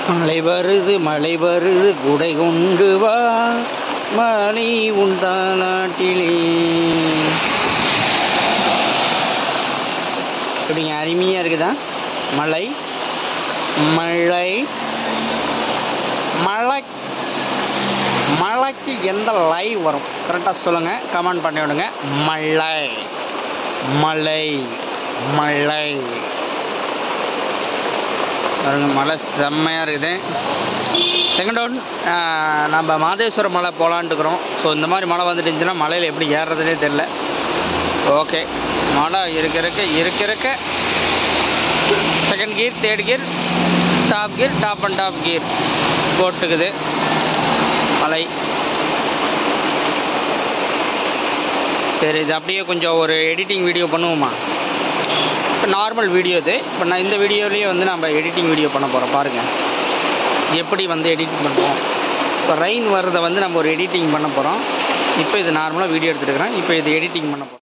மழை வருது மழை வருது குடை கொண்டு வா மழை உண்டா நாட்டிலே இப்படிங்க அருமையாக இருக்குதா மழை மழை மழை மழைக்கு எந்த லைவ் வரும் கரெக்டாக சொல்லுங்கள் கமெண்ட் பண்ணி விடுங்க மழை மழை மழை பாருங்க மழை செம்மையாக இருக்குது செகண்ட் ஒன் நம்ம மாதேஸ்வரம் மலை போகலான்ட்டுக்கிறோம் ஸோ இந்த மாதிரி மழை வந்துட்டு இருந்துச்சுன்னா மலையில் எப்படி ஏறுறதுனே தெரில ஓகே மழை இருக்க இருக்க இருக்க இருக்க second gear third gear top gear top and top gear போட்டுக்குது மலை சரி இது அப்படியே கொஞ்சம் ஒரு எடிட்டிங் வீடியோ பண்ணுவோமா இப்போ நார்மல் வீடியோ இது இப்போ நான் இந்த வீடியோலேயே வந்து நம்ம எடிட்டிங் வீடியோ பண்ண போகிறோம் பாருங்கள் எப்படி வந்து எடிட்டிங் பண்ணுவோம் இப்போ ரெயின் வர்றதை வந்து நம்ம ஒரு எடிட்டிங் பண்ண போகிறோம் இப்போ இது நார்மலாக வீடியோ எடுத்துருக்குறேன் இப்போ இது எடிட்டிங் பண்ண போகிறோம்